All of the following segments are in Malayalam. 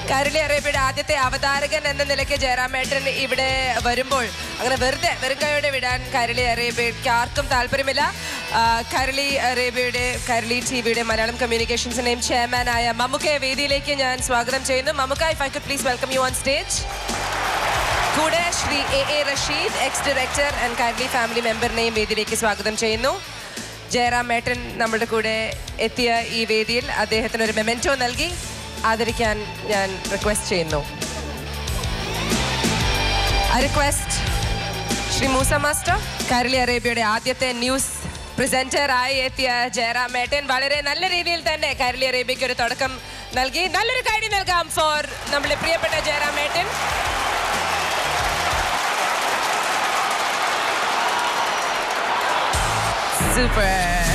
കരളി അറേബ്യയുടെ ആദ്യത്തെ അവതാരകൻ എന്ന നിലയ്ക്ക് ജയറാമേട്ടൻ ഇവിടെ വരുമ്പോൾ അങ്ങനെ വെറുതെ വെറും കൈയോടെ വിടാൻ കരളി അറേബ്യയ്ക്ക് ആർക്കും താല്പര്യമില്ല ആ, കരളി അറേബ്യയുടെ കരളി ടി വിയുടെ മലയാളം കമ്മ്യൂണിക്കേഷൻസിന്റെയും ചെയർമാനായ മമ്മുക്കയെ വേദിയിലേക്ക് ഞാൻ സ്വാഗതം ചെയ്യുന്നു Mammukka if I could please welcome you on stage കൂടെ Shri A A Rasheed ex director and Kairali family മെമ്പറിനെയും വേദിയിലേക്ക് സ്വാഗതം ചെയ്യുന്നു ജയറാം മേട്ടൻ നമ്മുടെ കൂടെ എത്തിയ ഈ വേദിയിൽ അദ്ദേഹത്തിന് ഒരു മെമെന്റോ നൽകി ആദരിക്കാൻ ഞാൻ റിക്വസ്റ്റ് ചെയ്യുന്നു റിക്വസ്റ്റ് ശ്രീ മൂസ മാസ്റ്റർ കരളി അറേബ്യയുടെ ആദ്യത്തെ ന്യൂസ് പ്രസന്റർ ആയി എത്തിയ ജയറാം മേട്ടൻ വളരെ നല്ല രീതിയിൽ തന്നെ കരളി അറേബ്യയ്ക്ക് ഒരു തുടക്കം നൽകി നല്ലൊരു കൈഡി നൽകാം ഫോർ നമ്മുടെ പ്രിയപ്പെട്ട ജയറാം മേട്ടൻ സൂപ്പർ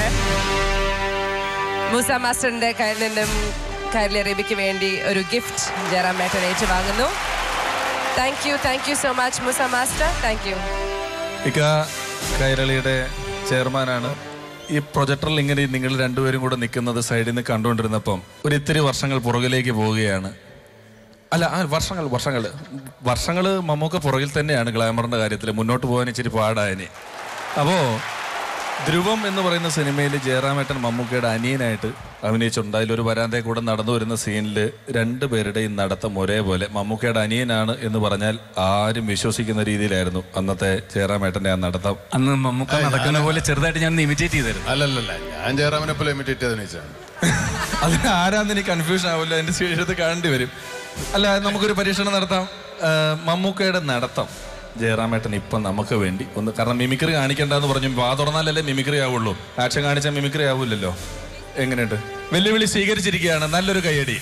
മൂസ മാസ്റ്ററിന്റെ കയ്യിൽ നിന്നും കരളി അറേബ്യയ്ക്ക് വേണ്ടി ഒരു ഗിഫ്റ്റ് ജയറാം മേട്ടൻ ഏറ്റുവാങ്ങുന്നു thank you thank you so much Moosa master thank you ഇക്ക കൈരളിയുടെ ചെയർമാനാണ് ഈ പ്രൊജക്ടറിൽ ഇങ്ങനെ നിങ്ങൾ രണ്ടുപേരും കൂടെ നിൽക്കുന്നത് സൈഡിൽ നിന്ന് കണ്ടുകൊണ്ടിരുന്നപ്പം ഒരു ഇത്തിരി വർഷങ്ങൾ പുറകിലേക്ക് പോവുകയാണ് അല്ല ആ വർഷങ്ങൾ വർഷങ്ങൾ വർഷങ്ങൾ മമ്മൂക്ക പുറകിൽ തന്നെയാണ് ഗ്ലാമറിന്റെ കാര്യത്തിൽ മുന്നോട്ട് പോകാൻ ഇച്ചിരി പാടായനി അപ്പോ ധ്രുവം എന്ന് പറയുന്ന സിനിമയിൽ ജയറാമേട്ടൻ മമ്മൂക്കയുടെ അനിയനായിട്ട് അഭിനയിച്ചിട്ടുണ്ട് അതിലൊരു വരാന്തയെ കൂടെ നടന്നു വരുന്ന സീനിൽ രണ്ടുപേരുടെയും നടത്തം ഒരേപോലെ മമ്മൂക്കയുടെ അനിയനാണ് എന്ന് പറഞ്ഞാൽ ആരും വിശ്വസിക്കുന്ന രീതിയിലായിരുന്നു അന്നത്തെ ജയറാമേട്ടന്റെ ആ നടത്തം അന്ന് മമ്മൂക്ക നടക്കുന്ന പോലെ ചെറുതായിട്ട് ഞാൻ ഇമിറ്റേറ്റ് ചെയ്തായിരുന്നു അല്ലല്ലല്ല ഞാൻ ജയറാമിനെ പോലെ ഇമിറ്റേറ്റ് ചെയ്തതിനു വെച്ചാണ് അതിന് ആരാന്ന് എനിക്ക് കൺഫ്യൂഷൻ ആവില്ല എന്റെ ശേഷത്ത് കാണേണ്ടി വരും അല്ല നമുക്കൊരു പരീക്ഷണം നടത്താം ആ, മമ്മൂക്കയുടെ നടത്തം ജയറാമേട്ടൻ ഇപ്പം നമുക്ക് വേണ്ടി ഒന്ന് കാരണം മിമിക്രി കാണിക്കണ്ടെന്ന് പറഞ്ഞു വാ തുറന്നാലല്ലേ മിമിക്രി ആവുള്ളൂ ആക്ഷൻ കാണിച്ചാൽ മിമിക്രി ആവൂലല്ലോ എങ്ങനെയുണ്ട് വെല്ലുവിളി സ്വീകരിച്ചിരിക്കുകയാണ് നല്ലൊരു കയ്യടി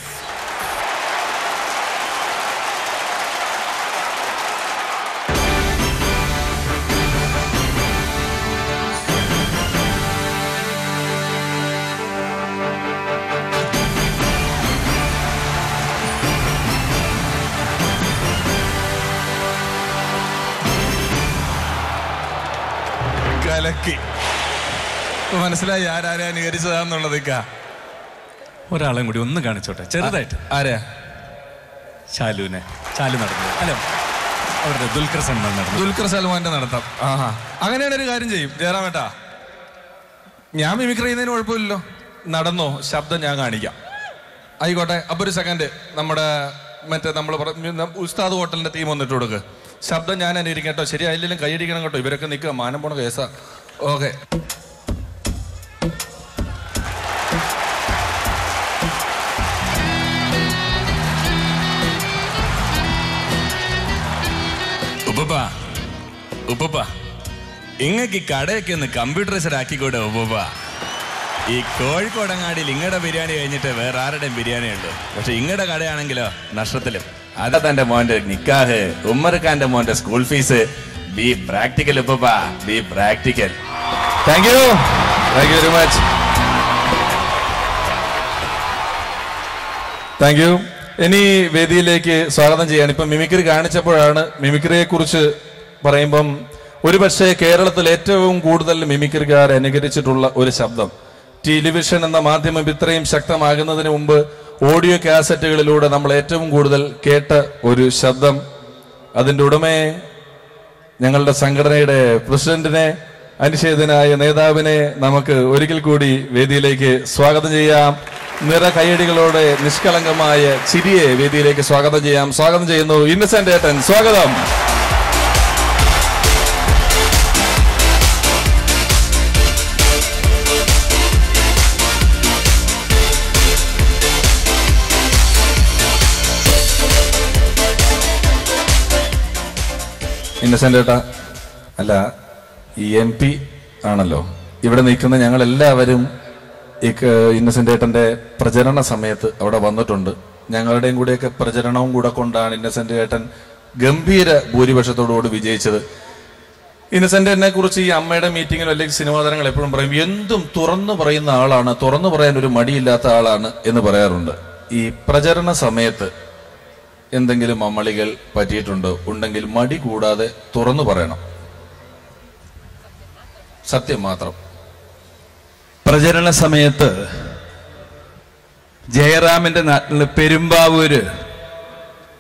കലക്കി ഇപ്പൊ മനസ്സിലായി ആരാരെ അനുകരിച്ചതാന്നുള്ളത് ഇക്ക ഒരാളെയും കൂടി ഒന്ന് കാണിച്ചോട്ടെ ചെറുതായിട്ട് ആരാ ശാലുവിനെ ശാലു നടന്നു അല്ല അവരുടെ ദുൽഖർ സൽമാൻ നടന്നു ദുൽഖർ സൽമാന്റെ നടത്തം ആഹാ അങ്ങനെയാണ് ഒരു കാര്യം ചെയ്യും ജയറാമേട്ടാ ഞാൻ മിമിക്രി ചെയ്യുന്നതിന് കുഴപ്പമില്ലല്ലോ നടന്നോ ശബ്ദം ഞാൻ കാണിക്കാം ആയിക്കോട്ടെ അപ്പൊ ഒരു സെക്കൻഡ് നമ്മുടെ മറ്റേ നമ്മൾ ഉസ്താദ് ഹോട്ടലിന്റെ ടീം വന്നിട്ട് കൊടുക്ക് ശബ്ദം ഞാൻ അനുകരിക്കും കേട്ടോ ശരി അതിലെല്ലാം കൈയടിക്കണം കേട്ടോ ഇവരൊക്കെ നിൽക്കുക മാനം പോണ കേസാ ഓക്കെ ഉപ്പ ഉപ്പ ഇങ്ങക്ക് ഈ കടയൊക്കെ ഒന്ന് കമ്പ്യൂട്ടറൈസർ ആക്കിക്കൂടെ ഉപ്പ ഈ കോഴിക്കോടങ്ങാടിയിൽ ഇങ്ങടെ ബിരിയാണി കഴിഞ്ഞിട്ട് വേറെ ആരുടെയും ബിരിയാണി ഉള്ളൂ പക്ഷെ ഇങ്ങടെ കടയാണെങ്കിലോ നഷ്ടത്തിലും അതാ തന്റെ മോന്റെ നിക്കാഹ് ഉമ്മർഖാന്റെ മോന്റെ സ്കൂൾ ഫീസ് ബി പ്രാക്ടിക്കൽ ഉപ്പ be practical thank you thank you very much thank you ഇനി വേദിയിലേക്ക് സ്വാഗതം ചെയ്യാണ് ഇപ്പം മിമിക്രി കാണിച്ചപ്പോഴാണ് മിമിക്രിയെ കുറിച്ച് പറയുമ്പം ഒരുപക്ഷെ കേരളത്തിൽ ഏറ്റവും കൂടുതൽ മിമിക്രിക്കാർ അനുകരിച്ചിട്ടുള്ള ഒരു ശബ്ദം ടെലിവിഷൻ എന്ന മാധ്യമം ഇത്രയും ശക്തമാകുന്നതിന് മുമ്പ് ഓഡിയോ കാസറ്റുകളിലൂടെ നമ്മൾ ഏറ്റവും കൂടുതൽ കേട്ട ഒരു ശബ്ദം അതിന്റെ ഉടമയെ ഞങ്ങളുടെ സംഘടനയുടെ പ്രസിഡന്റിനെ അനുശേദനായ നേതാവിനെ നമുക്ക് ഒരിക്കൽ കൂടി വേദിയിലേക്ക് സ്വാഗതം ചെയ്യാം നിറ കയ്യടികളോടെ നിഷ്കളങ്കമായ ചിരിയെ വേദിയിലേക്ക് സ്വാഗതം ചെയ്യാം സ്വാഗതം ചെയ്യുന്നു ഇന്നസെന്റ് ഏട്ടൻ സ്വാഗതം ഇന്നസെന്റ് ഏട്ടാ അല്ല ഈ എം പി ആണല്ലോ ഇവിടെ നിൽക്കുന്ന ഞങ്ങൾ എല്ലാവരും ഈ ക- ഇന്നസെന്റ് ഏട്ടന്റെ പ്രചരണ സമയത്ത് അവിടെ വന്നിട്ടുണ്ട് ഞങ്ങളുടെയും കൂടെയൊക്കെ പ്രചരണവും കൂടെ കൊണ്ടാണ് ഇന്നസെന്റ് ഏട്ടൻ ഗംഭീര ഭൂരിപക്ഷത്തോടുകൂടി വിജയിച്ചത് ഇന്നസെന്റ് എന്നെ കുറിച്ച് ഈ അമ്മയുടെ മീറ്റിങ്ങിലും അല്ലെങ്കിൽ സിനിമാ താരങ്ങൾ എപ്പോഴും പറയും എന്തും തുറന്നു പറയുന്ന ആളാണ് തുറന്നു പറയാൻ ഒരു മടിയില്ലാത്ത ആളാണ് എന്ന് പറയാറുണ്ട് ഈ പ്രചരണ സമയത്ത് എന്തെങ്കിലും അമളികൾ പറ്റിയിട്ടുണ്ടോ ഉണ്ടെങ്കിൽ മടി കൂടാതെ തുറന്നു പറയണം സത്യം മാത്രം പ്രചരണ സമയത്ത് ജയറാമിന്റെ നാട്ടില് പെരുമ്പാവൂര്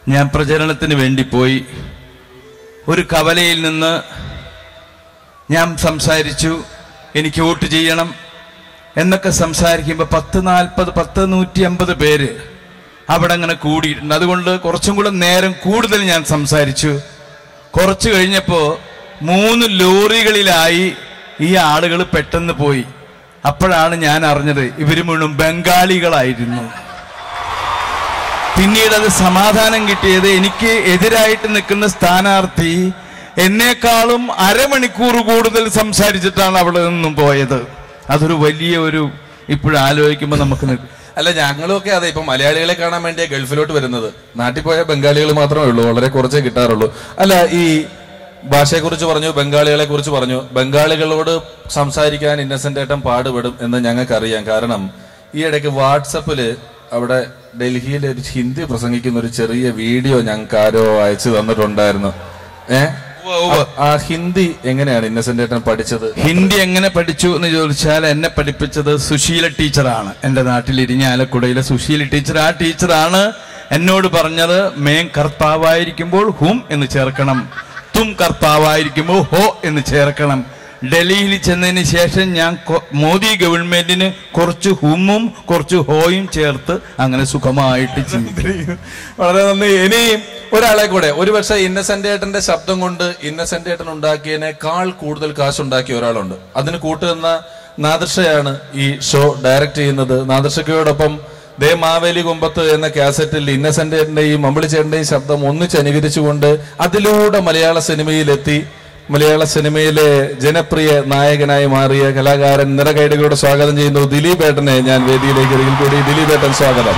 ഞാൻ പ്രചരണത്തിന് വേണ്ടി പോയി ഒരു കവലയിൽ നിന്ന് ഞാൻ സംസാരിച്ചു എനിക്ക് വോട്ട് ചെയ്യണം എന്നൊക്കെ സംസാരിക്കുമ്പോൾ പത്ത് നാൽപ്പത് പത്ത് നൂറ്റി അമ്പത് പേര് അവിടെ അങ്ങനെ കൂടിയിട്ടുണ്ട് അതുകൊണ്ട് കുറച്ചും കൂടെ നേരം കൂടുതൽ ഞാൻ സംസാരിച്ചു കുറച്ച് കഴിഞ്ഞപ്പോൾ മൂന്ന് ലോറികളിലായി ഈ ആളുകൾ പെട്ടെന്ന് പോയി അപ്പോഴാണ് ഞാൻ അറിഞ്ഞത് ഇവര് മുഴുവൻ ബംഗാളികളായിരുന്നു പിന്നീട് അത് സമാധാനം കിട്ടിയത് എനിക്ക് എതിരായിട്ട് നിൽക്കുന്ന സ്ഥാനാർത്ഥി എന്നെക്കാളും അരമണിക്കൂർ കൂടുതൽ സംസാരിച്ചിട്ടാണ് അവിടെ നിന്നും പോയത് അതൊരു വലിയ ഒരു ഇപ്പോഴും ആലോചിക്കുമ്പോൾ നമുക്ക് നി- അല്ല ഞങ്ങളൊക്കെ അതെ ഇപ്പൊ മലയാളികളെ കാണാൻ വേണ്ടിയാ ഗൾഫിലോട്ട് വരുന്നത് നാട്ടിൽ പോയ ബംഗാളികൾ മാത്രമേ ഉള്ളൂ വളരെ കുറച്ചേ കിട്ടാറുള്ളൂ അല്ല ഈ ഭാഷയെ കുറിച്ച് പറഞ്ഞു ബംഗാളികളെ കുറിച്ച് പറഞ്ഞു ബംഗാളികളോട് സംസാരിക്കാൻ ഇന്നസെന്റ് ഏട്ടൻ പാടുപെടും എന്ന് ഞങ്ങൾക്കറിയാം കാരണം ഈ ഇടയ്ക്ക് വാട്സപ്പില് അവിടെ ഡൽഹിയിൽ ഒരു ഹിന്ദി പ്രസംഗിക്കുന്ന ഒരു ചെറിയ വീഡിയോ ഞങ്ങൾക്ക് ആരോ അയച്ചു തന്നിട്ടുണ്ടായിരുന്നു ഏഹ് ആ ഹിന്ദി എങ്ങനെയാണ് ഇന്നസെന്റ് ഏട്ടൻ പഠിച്ചത് ഹിന്ദി എങ്ങനെ പഠിച്ചു എന്ന് ചോദിച്ചാൽ എന്നെ പഠിപ്പിച്ചത് സുശീല ടീച്ചറാണ് എൻ്റെ നാട്ടിൽ ഇരിഞ്ഞാലക്കുടയിലെ സുശീല ടീച്ചർ ആ ടീച്ചറാണ് എന്നോട് പറഞ്ഞത് മേം കർത്താവായിരിക്കുമ്പോൾ ഹും എന്ന് ചേർക്കണം തും കർത്താവായിരിക്കുമ്പോൾ ഹോ എന്ന് ചേർക്കണം ഡൽഹിയിൽ ചെന്നതിന് ശേഷം ഞാൻ കൊ- മോദി ഗവൺമെന്റിന് കുറച്ച് ഹുമ്മും കുറച്ച് ഹോയും ചേർത്ത് അങ്ങനെ സുഖമായിട്ട് ചിന്തിക്കും വളരെ നന്ദി ഇനി ഒരാളെ കൂടെ ഒരുപക്ഷെ ഇന്നസെന്റ് ഏട്ടന്റെ ശബ്ദം കൊണ്ട് ഇന്നസെന്റ് ഏട്ടൻ ഉണ്ടാക്കിയതിനേക്കാൾ കൂടുതൽ കാശ് ഉണ്ടാക്കിയ ഒരാളുണ്ട് അതിന് കൂട്ടുനിന്ന നാദർഷയാണ് ഈ ഷോ ഡയറക്ട് ചെയ്യുന്നത് നാദർഷക്കയോടൊപ്പം ദേ മാവേലി കുമ്പത്ത് എന്ന കാസറ്റിൽ ഇന്നസെന്റ് ഏട്ടന്റെയും മമ്പിളിച്ചേട്ടന്റെയും ശബ്ദം ഒന്നിച്ച് അനുകരിച്ചുകൊണ്ട് അതിലൂടെ മലയാള സിനിമയിലെത്തി മലയാള സിനിമയിലെ ജനപ്രിയ നായകനായി മാറിയ കലാകാരൻ നിറകൈഡുകളോട് സ്വാഗതം ചെയ്യുന്നു ദിലീപ് ഏട്ടനെ ഞാൻ വേദിയിലേക്ക് ഒരിക്കൽ കൂടി ദിലീപ് ഏട്ടൻ സ്വാഗതം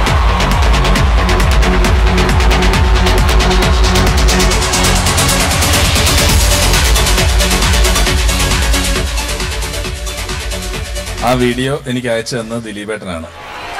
ആ വീഡിയോ എനിക്ക് അയച്ചു തന്ന ദിലീപേട്ടനാണ്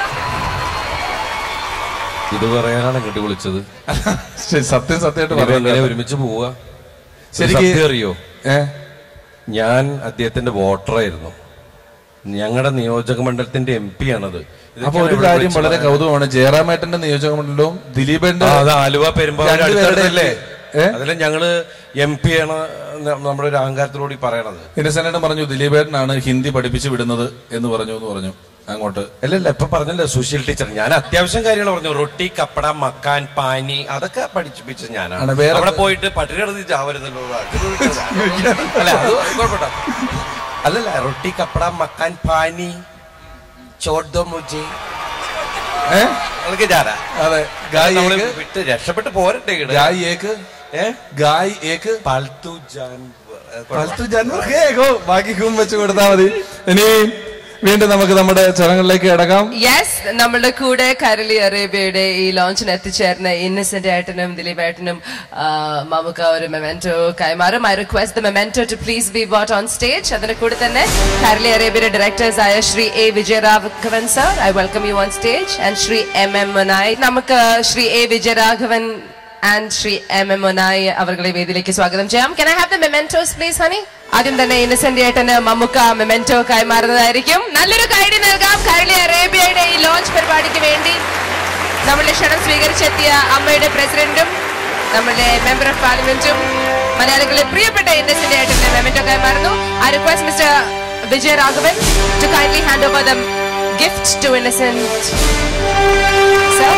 ഇത് പറയാനാണ് ഇങ്ങോട്ട് വിളിച്ചത് ശരി, സത്യം സത്യമായിട്ട് ഇനിയിപ്പോ പറയാൻ എങ്ങനെ ഒരുമിച്ച് പോവുക ശരിക്ക് ശരിക്കും അറിയോ ഏ ഞാൻ അദ്ദേഹത്തിന്റെ വോട്ടറായിരുന്നു ഞങ്ങളുടെ നിയോജക മണ്ഡലത്തിന്റെ എം പി ആണത് അപ്പൊ ഒരു കാര്യം വളരെ കൗതുകമാണ് ജയറാമേട്ടന്റെ നിയോജക മണ്ഡലവും ദിലീപേന്റെ ആ, അത് ആലുവ പെരുമ്പാവൂർ രണ്ടുപേരുടെ അടുത്തടുത്തല്ലേ ഏ? അതിലെ ഞങ്ങള് എം പി ആണ് ന- നമ്മുടെ ഒരു അഹങ്കാരത്തിലൂടെ ഈ പറയണത് ഇന്നസെന്റേട്ടൻ പറഞ്ഞു ദിലീപേട്ടനാണ് ഹിന്ദി പഠിപ്പിച്ചു വിടുന്നത് എന്ന് പറഞ്ഞു എന്ന് പറഞ്ഞു അങ്ങോട്ട് അല്ല ഇല്ല ഇപ്പൊ പറഞ്ഞല്ലോ സുശീൽ ടീച്ചർ ഞാൻ അത്യാവശ്യം കാര്യങ്ങൾ പറഞ്ഞു റൊട്ടി കപ്പട മക്കാൻ പാനി അതൊക്കെ പഠിപ്പിച്ചത് ആണ്, ഞാനാണ് വേറെ- അവിടെ പോയിട്ട് പട്ടിണി എടുത്ത് ചാവരുന്നല്ലോ അല്ല അത് കുഴപ്പമില്ല അല്ലല്ല റൊട്ടി കപ്പട മക്കാൻ പാനി ചോട്ട് ദോ മുജെ ഏ അതൊക്കെ ഞാനാ അതെ ഗായ് നമ്മള് ഏക്ക് വിട്ട് രക്ഷപ്പെട്ട് പോരട്ടെ ഇങ്ങട്. ഗായ് ഏക്ക് ഏ ഗായ് ഏക്ക് പാൽത്തു ജാൻ ഫൽത്തു ജാൻവർ ഹേ ഗോ ബാക്കി കൂം വെച്ച് കൊടുത്താൽ മതി ഇനി വീണ്ടും നമുക്ക് നമ്മുടെ ചടങ്ങുകളിലേക്ക് കിടക്കാം യെസ് നമ്മളുടെ കൂടെ കരളി അറേബ്യയുടെ ഈ ലോഞ്ചിന് എത്തിച്ചേർന്ന ഇന്നസെന്റ് ഏട്ടനും ദിലീപ് ഏട്ടനും ആ, നമുക്ക് ഒരു മെമെന്റോ കൈമാറും I request the memento to please be what on stage അതിന് കൂടെ തന്നെ കരളി അറേബ്യയുടെ ഡയറക്ടേഴ്സ് ആയ Shri A Vijayaraghavan sir I welcome you on stage and Shri M M Manai നമുക്ക് Shri A Vijayaraghavan and Shri M M Manai അവരുടെ വേദിയിലേക്ക് സ്വാഗതം ചെയ്യാം can I have the mementos please honey ആദ്യം തന്നെ ഇന്നസെന്റ് ഏട്ടന് മമ്മുക്ക മെമെന്റോ കൈമാറുന്നതായിരിക്കും നല്ലൊരു കൈഡി നൽകാം കരളി അറേബ്യയുടെ ഈ ലോഞ്ച് പരിപാടിക്ക് വേണ്ടി നമ്മളുടെ ക്ഷണം സ്വീകരിച്ചെത്തിയ അമ്മയുടെ പ്രസിഡന്റും നമ്മുടെ മെമ്പർ ഓഫ് പാർലമെന്റും മലയാളികളെ പ്രിയപ്പെട്ട ഇന്നസെന്റ് ഏട്ടന് മെമെന്റോ കൈമാറുന്നു I request mister Vijayaraghavan to kindly hand over the gift to Innocent sir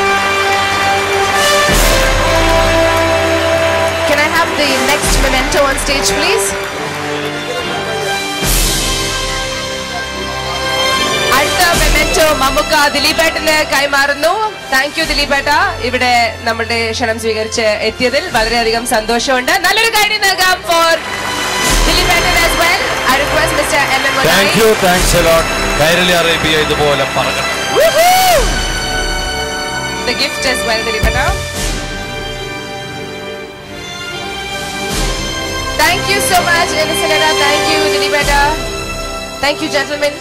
Can I have the next memento on stage, please? അടുത്ത മെമെന്റോ മമ്മുക്ക ദിലീപേട്ടന് കൈമാറുന്നു താങ്ക് യു ദിലീപേട്ട ഇവിടെ നമ്മുടെ ക്ഷണം സ്വീകരിച്ച് എത്തിയതിൽ വളരെയധികം സന്തോഷമുണ്ട് നല്ലൊരു കാര്യം നൽകാം ഫോർ ദിലീപേട്ടൻ as well. I request Mr. M. M. Thank you thanks a lot Kairali Arabia ഇതുപോലെ പറകട്ടെ Woohoo! The gift as well, ദിലീപേട്ട Thank you so much, Innocent Etta. Thank you, Dilipeta. Thank you, gentlemen.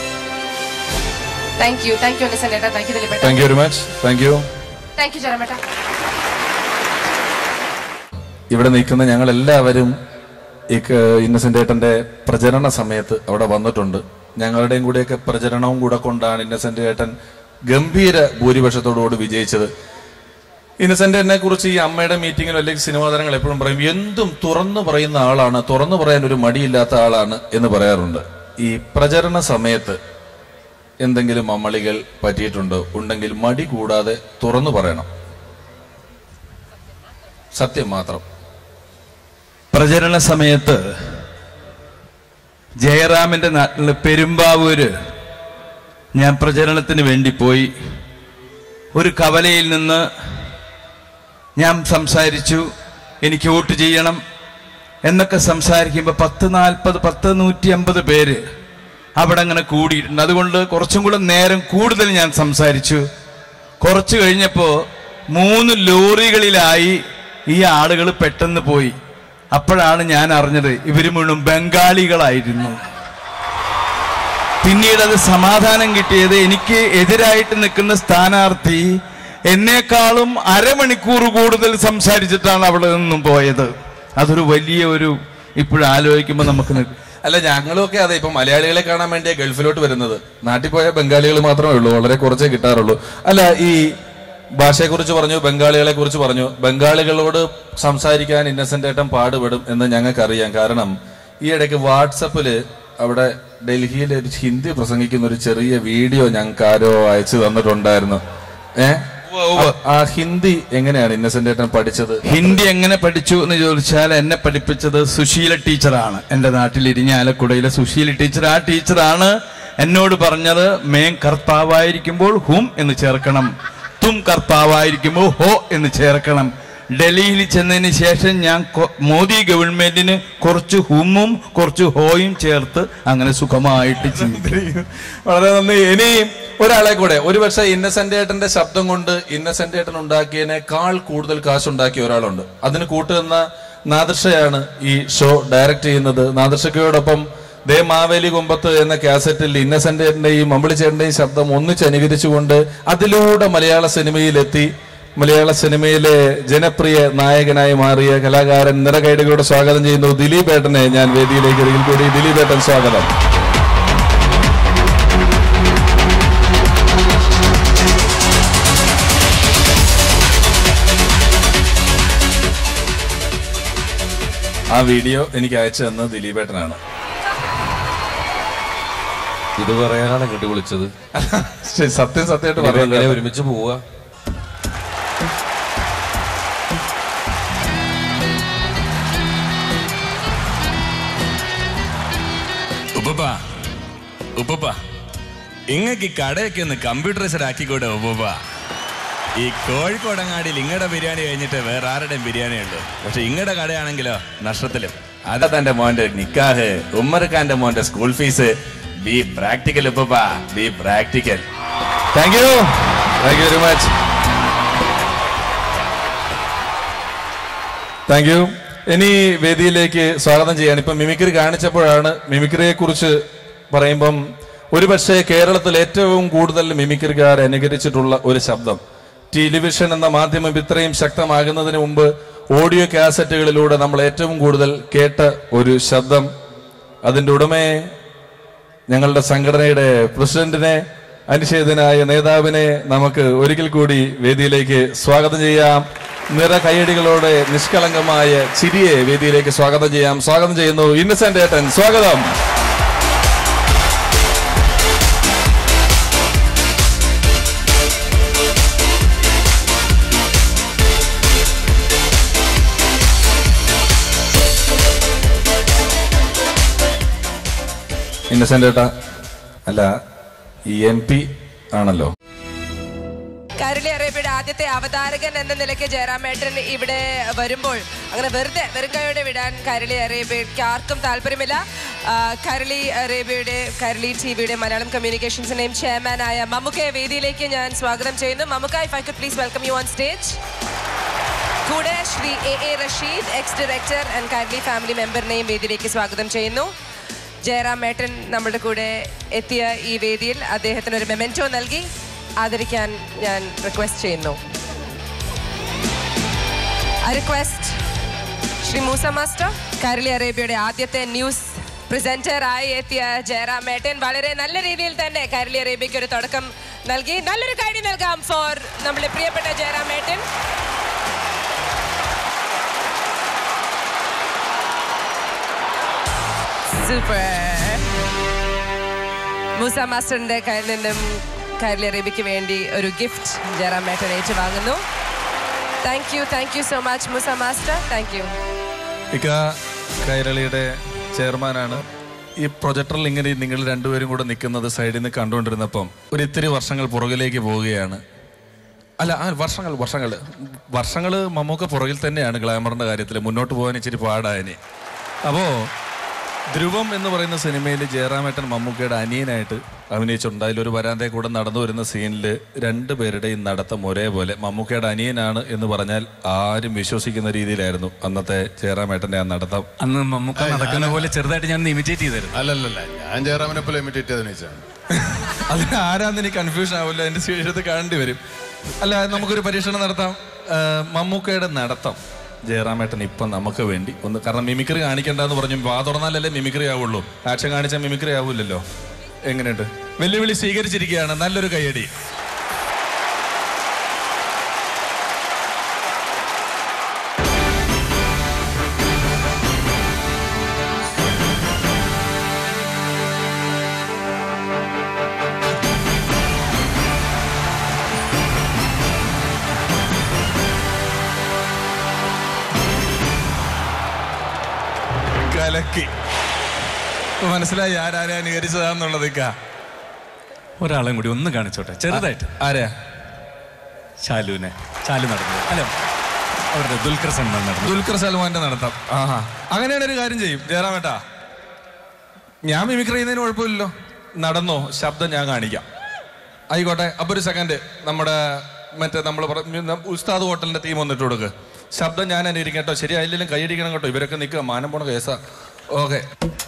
Thank you. Thank you, Innocent Etta. Thank you, Dilipeta. Thank you very much thank you Thank you, Jarameta. ഇവിടെ നിൽക്കുന്ന ഞങ്ങൾ എല്ലാവരും ഈ ക- ഇന്നസെന്റ് ഏട്ടന്റെ പ്രചരണ സമയത്ത് അവിടെ വന്നിട്ടുണ്ട് ഞങ്ങളുടെയും കൂടെയൊക്കെ പ്രചരണവും കൂടെ കൊണ്ടാണ് ഇന്നസെന്റ് ഏട്ടൻ ഗംഭീര ഭൂരിപക്ഷത്തോടുകൂടി വിജയിച്ചത് ഇന്നസെന്റിനെ കുറിച്ച് ഈ അമ്മയുടെ മീറ്റിങ്ങിലും അല്ലെങ്കിൽ സിനിമാ താരങ്ങൾ എപ്പോഴും പറയും എന്തും തുറന്നു പറയുന്ന ആളാണ് തുറന്നു പറയാൻ ഒരു മടിയില്ലാത്ത ആളാണ് എന്ന് പറയാറുണ്ട് ഈ പ്രചരണ സമയത്ത് എന്തെങ്കിലും അമളികൾ പറ്റിയിട്ടുണ്ടോ ഉണ്ടെങ്കിൽ മടി കൂടാതെ തുറന്നു പറയണം സത്യം മാത്രം പ്രചരണ സമയത്ത് ജയറാമിന്റെ നാട്ടില് പെരുമ്പാവൂര് ഞാൻ പ്രചരണത്തിന് വേണ്ടി പോയി ഒരു കവലയിൽ നിന്ന് ഞാൻ സംസാരിച്ചു എനിക്ക് വോട്ട് ചെയ്യണം എന്നൊക്കെ സംസാരിക്കുമ്പോൾ പത്ത് നാൽപ്പത് പത്ത് നൂറ്റി അമ്പത് പേര് അവിടെ അങ്ങനെ കൂടിയിട്ടുണ്ട് അതുകൊണ്ട് കുറച്ചും കൂടെ നേരം കൂടുതൽ ഞാൻ സംസാരിച്ചു കുറച്ച് കഴിഞ്ഞപ്പോൾ മൂന്ന് ലോറികളിലായി ഈ ആളുകൾ പെട്ടെന്ന് പോയി അപ്പോഴാണ് ഞാൻ അറിഞ്ഞത് ഇവര് മുഴുവൻ ബംഗാളികളായിരുന്നു പിന്നീട് അത് സമാധാനം കിട്ടിയത് എനിക്ക് എതിരായിട്ട് നിൽക്കുന്ന സ്ഥാനാർത്ഥി എന്നെക്കാളും അരമണിക്കൂർ കൂടുതൽ സംസാരിച്ചിട്ടാണ് അവിടെ നിന്നും പോയത് അതൊരു വലിയ ഒരു ഇപ്പോഴാലോചിക്കുമ്പോൾ നമുക്ക് നി- അല്ല ഞങ്ങളും ഒക്കെ അതെ ഇപ്പൊ മലയാളികളെ കാണാൻ വേണ്ടിയാ ഗൾഫിലോട്ട് വരുന്നത് നാട്ടിൽ പോയ ബംഗാളികൾ മാത്രമേ ഉള്ളൂ വളരെ കുറച്ചേ കിട്ടാറുള്ളൂ അല്ല ഈ ഭാഷയെ കുറിച്ച് പറഞ്ഞു ബംഗാളികളെ കുറിച്ച് പറഞ്ഞു ബംഗാളികളോട് സംസാരിക്കാൻ ഇന്നസെന്റ് ഏട്ടൻ പാടുപെടും എന്ന് ഞങ്ങൾക്കറിയാം കാരണം ഈ ഇടയ്ക്ക് വാട്സപ്പില് അവിടെ ഡൽഹിയിൽ ഒരു ഹിന്ദി പ്രസംഗിക്കുന്ന ഒരു ചെറിയ വീഡിയോ ഞങ്ങൾക്ക് ആരോ അയച്ചു തന്നിട്ടുണ്ടായിരുന്നു ഏ ആ ഹിന്ദി എങ്ങനെയാണ് ഇന്നസെന്റ് ഏട്ടൻ പഠിച്ചത് ഹിന്ദി എങ്ങനെ പഠിച്ചു എന്ന് ചോദിച്ചാൽ എന്നെ പഠിപ്പിച്ചത് സുശീല ടീച്ചറാണ് എൻ്റെ നാട്ടിൽ ഇരിഞ്ഞാലക്കുടയിലെ സുശീല ടീച്ചർ ആ ടീച്ചറാണ് എന്നോട് പറഞ്ഞത് മേം കർത്താവായിരിക്കുമ്പോൾ ഹും എന്ന് ചേർക്കണം തും കർത്താവായിരിക്കുമ്പോൾ ഹോ എന്ന് ചേർക്കണം ഡൽഹിയിൽ ചെന്നതിന് ശേഷം ഞാൻ കൊ- മോദി ഗവൺമെന്റിന് കുറച്ച് ഹുമ്മും കുറച്ച് ഹോയും ചേർത്ത് അങ്ങനെ സുഖമായിട്ട് ജീവിക്കും വളരെ നന്ദി ഇനി ഒരാളെ കൂടെ ഒരുപക്ഷെ ഇന്നസെന്റ് ഏട്ടന്റെ ശബ്ദം കൊണ്ട് ഇന്നസെന്റ് ഏട്ടൻ ഉണ്ടാക്കിയതിനേക്കാൾ കൂടുതൽ കാശ് ഉണ്ടാക്കിയ ഒരാളുണ്ട് അതിന് കൂട്ടുനിന്ന നാദർഷയാണ് ഈ ഷോ ഡയറക്ട് ചെയ്യുന്നത് നാദർഷക്കയോടൊപ്പം ദേ മാവേലി കുമ്പത്ത് എന്ന കാസറ്റിൽ ഇന്നസെന്റ് ഏട്ടന്റെയും അമ്പിളിച്ചേട്ടന്റെയും ശബ്ദം ഒന്നിച്ച് അനുകരിച്ചുകൊണ്ട് അതിലൂടെ മലയാള സിനിമയിലെത്തി മലയാള സിനിമയിലെ ജനപ്രിയ നായകനായി മാറിയ കലാകാരൻ നിറകൈടുകളോട് സ്വാഗതം ചെയ്യുന്നു ദിലീപ് ഏട്ടനെ ഞാൻ വേദിയിലേക്ക് ഒരിക്കൽ കൂടി ദിലീപ് ഏട്ടൻ സ്വാഗതം ആ വീഡിയോ എനിക്ക് അയച്ചു തന്ന ദിലീപേട്ടനാണ് ഇത് പറയാനാണ് ഇങ്ങോട്ട് വിളിച്ചത് ശരി, സത്യം സത്യമായിട്ട് ഇനിയിപ്പോ എങ്ങനെ പറയാം ഒരുമിച്ച് പോവാ ഉപ്പ ഉപ്പ ഇങ്ങക്ക് ഈ കടയൊക്കെ ഒന്ന് കമ്പ്യൂട്ടറൈസഡ് ആക്കിക്കൂടെ ഉപ്പ ഈ കോഴിക്കോടങ്ങാടിയിൽ ഇങ്ങടെ ബിരിയാണി കഴിഞ്ഞിട്ട് വേറെ ആരുടെയും ബിരിയാണി ഉള്ളൂ പക്ഷെ ഇങ്ങടെ കടയാണെങ്കിലോ നഷ്ടത്തിലും അതാ തന്റെ മോന്റെ നിക്കാഹ് ഉമ്മർഖാന്റെ മോന്റെ സ്കൂൾ ഫീസ് ബി പ്രാക്ടിക്കൽ ഉപ്പ be practical thank you thank you very much thank you ഇനി വേദിയിലേക്ക് സ്വാഗതം ചെയ്യാണ് ഇപ്പൊ മിമിക്രി കാണിച്ചപ്പോഴാണ് മിമിക്രിയെ കുറിച്ച് പറയുമ്പം ഒരുപക്ഷെ കേരളത്തിൽ ഏറ്റവും കൂടുതൽ മിമിക്രിക്കാർ അനുകരിച്ചിട്ടുള്ള ഒരു ശബ്ദം ടെലിവിഷൻ എന്ന മാധ്യമം ഇത്രയും ശക്തമാകുന്നതിന് മുമ്പ് ഓഡിയോ കാസറ്റുകളിലൂടെ നമ്മൾ ഏറ്റവും കൂടുതൽ കേട്ട ഒരു ശബ്ദം അതിന്റെ ഉടമയെ ഞങ്ങളുടെ സംഘടനയുടെ പ്രസിഡന്റിനെ അനിഷേധനായ നേതാവിനെ നമുക്ക് ഒരിക്കൽ കൂടി വേദിയിലേക്ക് സ്വാഗതം ചെയ്യാം നിറ കയ്യടികളോടെ നിഷ്കളങ്കമായ ചിരിയെ വേദിയിലേക്ക് സ്വാഗതം ചെയ്യാം സ്വാഗതം ചെയ്യുന്നു ഇന്നസെന്റ് ഏട്ടൻ സ്വാഗതം ഇന്നസെന്റ് ഏട്ട അല്ല ഈ എം പി ആണല്ലോ കരളി അറേബ്യയുടെ ആദ്യത്തെ അവതാരകൻ എന്ന നിലയ്ക്ക് ജയറാമേട്ടൻ ഇവിടെ വരുമ്പോൾ അങ്ങനെ വെറുതെ വെറുങ്കയോടെ വിടാൻ കരളി അറേബ്യയ്ക്ക് ആർക്കും താല്പര്യമില്ല ആ, കരളി അറേബ്യയുടെ കരളി ടി വിയുടെ മലയാളം കമ്മ്യൂണിക്കേഷൻസിന്റെയും ചെയർമാനായ മമ്മുക്കയെ വേദിയിലേക്ക് ഞാൻ സ്വാഗതം ചെയ്യുന്നു Mammukka if I could please welcome you on stage കൂടെ Shri A A Rasheed ex director and Kairali family മെമ്പറിനെയും വേദിയിലേക്ക് സ്വാഗതം ചെയ്യുന്നു ജയറാം മേട്ടൻ നമ്മുടെ കൂടെ എത്തിയ ഈ വേദിയിൽ അദ്ദേഹത്തിന് ഒരു മെമെന്റോ നൽകി ആദരിക്കാൻ ഞാൻ റിക്വസ്റ്റ് ചെയ്യുന്നു റിക്വസ്റ്റ് ശ്രീ മൂസ മാസ്റ്റർ കരളി അറേബ്യയുടെ ആദ്യത്തെ ന്യൂസ് പ്രസന്റർ ആയി എത്തിയ ജയറാം മേട്ടൻ വളരെ നല്ല രീതിയിൽ തന്നെ കരളി അറേബ്യയ്ക്ക് ഒരു തുടക്കം നൽകി നല്ലൊരു കാര്യം നൽകാം ഫോർ നമ്മുടെ പ്രിയപ്പെട്ട ജയറാം മേട്ടൻ സൂപ്പർ മൂസ മാസ്റ്ററിന്റെ കയ്യിൽ നിന്നും കൈരളി റബിക്ക് വേണ്ടി ഒരു ഗിഫ്റ്റ് ജയറാം മേട്ടൻ ഏറ്റുവാങ്ങുന്നു thank you thank you so much Moosa master thank you ഇക്ക കൈരളിയുടെ ചെയർമാനാണ് ഈ പ്രൊജക്ടറിൽ ഇങ്ങനെ നിങ്ങൾ രണ്ടുപേരും കൂടെ നിൽക്കുന്നത് സൈഡിൽ നിന്ന് കണ്ടുകൊണ്ടിരുന്നപ്പം ഒരു ഇത്തിരി വർഷങ്ങൾ പുറകിലേക്ക് പോവുകയാണ് അല്ല ആ വർഷങ്ങൾ വർഷങ്ങൾ വർഷങ്ങൾ മമ്മൂക്ക പുറകിൽ തന്നെയാണ് ഗ്ലാമറിന്റെ കാര്യത്തിൽ മുന്നോട്ട് പോകാൻ ഇച്ചിരി പാടായനി അപ്പോ ധ്രുവം എന്ന് പറയുന്ന സിനിമയിൽ ജയറാമേട്ടൻ മമ്മൂക്കയുടെ അനിയനായിട്ട് അഭിനയിച്ചിട്ടുണ്ട് അതിലൊരു വരാന്തയെ കൂടെ നടന്നു വരുന്ന സീനിൽ രണ്ടുപേരുടെയും നടത്തം ഒരേപോലെ മമ്മൂക്കയുടെ അനിയനാണ് എന്ന് പറഞ്ഞാൽ ആരും വിശ്വസിക്കുന്ന രീതിയിലായിരുന്നു അന്നത്തെ ജയറാമേട്ടന്റെ ആ നടത്തം അന്ന് മമ്മൂക്ക നടക്കുന്ന പോലെ ചെറുതായിട്ട് ഞാൻ ഇമിറ്റേറ്റ് ചെയ്തായിരുന്നു അല്ലല്ലല്ല ഞാൻ ജയറാമിനെ പോലെ ഇമിറ്റേറ്റ് ചെയ്തതിനു വെച്ചാണ് അതിന് ആരാന്ന് എനിക്ക് കൺഫ്യൂഷൻ ആവില്ല എന്റെ ശേഷത്ത് കാണേണ്ടി വരും അല്ല നമുക്കൊരു പരീക്ഷണം നടത്താം ആ, മമ്മൂക്കയുടെ നടത്തം ജയറാമേട്ടൻ ഇപ്പം നമുക്ക് വേണ്ടി ഒന്ന് കാരണം മിമിക്രി കാണിക്കണ്ടെന്ന് പറഞ്ഞു വാ തുറന്നാലല്ലേ മിമിക്രി ആവുള്ളൂ ആക്ഷൻ കാണിച്ചാൽ മിമിക്രി ആവൂലല്ലോ എങ്ങനെയുണ്ട് വെല്ലുവിളി സ്വീകരിച്ചിരിക്കുകയാണ് നല്ലൊരു കൈയടി കലക്കി ഇപ്പൊ മനസ്സിലായി ആരാരെ അനുകരിച്ചതാന്നുള്ളത് ഇക്ക ഒരാളെയും കൂടി ഒന്ന് കാണിച്ചോട്ടെ ചെറുതായിട്ട് ആരാ ശാലുവിനെ ശാലു നടന്നത് അല്ല അവരുടെ ദുൽഖർ സൽമാൻ നടന്നു ദുൽഖർ സൽമാന്റെ നടത്തം ആഹാ അങ്ങനെയാണ് ഒരു കാര്യം ചെയ്യും ജയറാമേട്ടാ ഞാൻ മിമിക്രി ചെയ്യുന്നതിന് കുഴപ്പമില്ലല്ലോ നടന്നോ ശബ്ദം ഞാൻ കാണിക്കാം ആയിക്കോട്ടെ അപ്പൊ ഒരു സെക്കൻഡ് നമ്മുടെ മറ്റേ നമ്മൾ ഉസ്താദ് ഹോട്ടലിന്റെ തീം വന്നിട്ട് കൊടുക്ക് ശബ്ദം ഞാൻ അനുകരിക്കും കേട്ടോ ശരി അതിലെങ്കിലും കൈയടിക്കണം കേട്ടോ ഇവരൊക്കെ നിൽക്കുക മാനം പോണ കേസാ ഓക്കെ